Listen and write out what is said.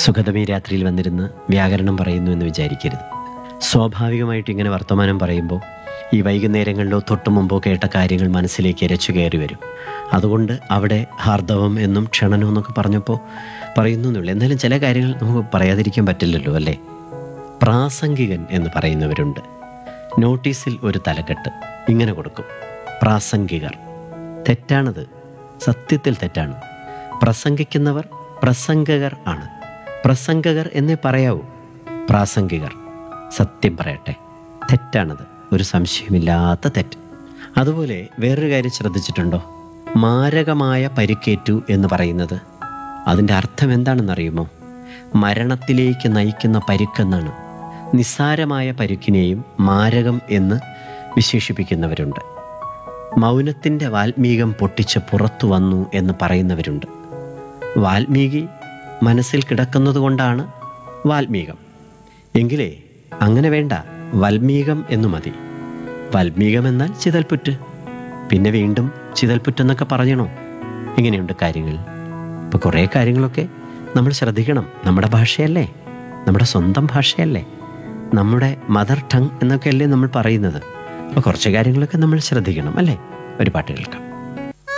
സുഗതമി രാത്രിയിൽ വന്നിരുന്ന് വ്യാകരണം പറയുന്നു എന്ന് വിചാരിക്കരുത് സ്വാഭാവികമായിട്ട് ഇങ്ങനെ വർത്തമാനം പറയുമ്പോൾ ഈ വൈകുന്നേരങ്ങളിലോ തൊട്ടു മുമ്പോ കേട്ട കാര്യങ്ങൾ മനസ്സിലേക്ക് ഇരച്ചു കയറി വരും അതുകൊണ്ട് അവിടെ ഹാർദവം എന്നും ക്ഷണനം എന്നൊക്കെ പറഞ്ഞപ്പോൾ പറയുന്നുള്ളൂ എന്നാലും ചില കാര്യങ്ങൾ നമുക്ക് പറയാതിരിക്കാൻ പറ്റില്ലല്ലോ അല്ലേ പ്രാസംഗികൻ എന്ന് പറയുന്നവരുണ്ട് നോട്ടീസിൽ ഒരു തലക്കെട്ട് ഇങ്ങനെ കൊടുക്കും പ്രാസംഗികർ തെറ്റാണത് സത്യത്തിൽ തെറ്റാണ് പ്രസംഗിക്കുന്നവർ പ്രസംഗകർ ആണ് പ്രസംഗകർ എന്നേ പറയാവൂ പ്രാസംഗികർ സത്യം പറയട്ടെ തെറ്റാണത് ഒരു സംശയമില്ലാത്ത തെറ്റ് അതുപോലെ വേറൊരു കാര്യം ശ്രദ്ധിച്ചിട്ടുണ്ടോ മാരകമായ പരിക്കേറ്റു എന്ന് പറയുന്നത് അതിൻ്റെ അർത്ഥം എന്താണെന്നറിയുമോ മരണത്തിലേക്ക് നയിക്കുന്ന പരുക്കെന്നാണ് നിസ്സാരമായ പരുക്കിനെയും മാരകം എന്ന് വിശേഷിപ്പിക്കുന്നവരുണ്ട് മൗനത്തിൻ്റെ വാൽമീകം പൊട്ടിച്ച് പുറത്തു വന്നു എന്ന് പറയുന്നവരുണ്ട് വാൽമീകി മനസ്സിൽ കിടക്കുന്നത് കൊണ്ടാണ് വാൽമീകം എങ്കിലേ അങ്ങനെ വേണ്ട വൽമീകം എന്നു മതി വൽമീകം എന്നാൽ ചിതൽപുറ്റ് പിന്നെ വീണ്ടും ചിതൽപുറ്റെന്നൊക്കെ പറയണോ ഇങ്ങനെയുണ്ട് കാര്യങ്ങൾ ഇപ്പോൾ കുറേ കാര്യങ്ങളൊക്കെ നമ്മൾ ശ്രദ്ധിക്കണം നമ്മുടെ ഭാഷയല്ലേ നമ്മുടെ സ്വന്തം ഭാഷയല്ലേ നമ്മുടെ മദർ ടങ് എന്നൊക്കെയല്ലേ നമ്മൾ പറയുന്നത് അപ്പോൾ കുറച്ച് കാര്യങ്ങളൊക്കെ നമ്മൾ ശ്രദ്ധിക്കണം അല്ലേ ഒരു പാട്ട് കേൾക്കാം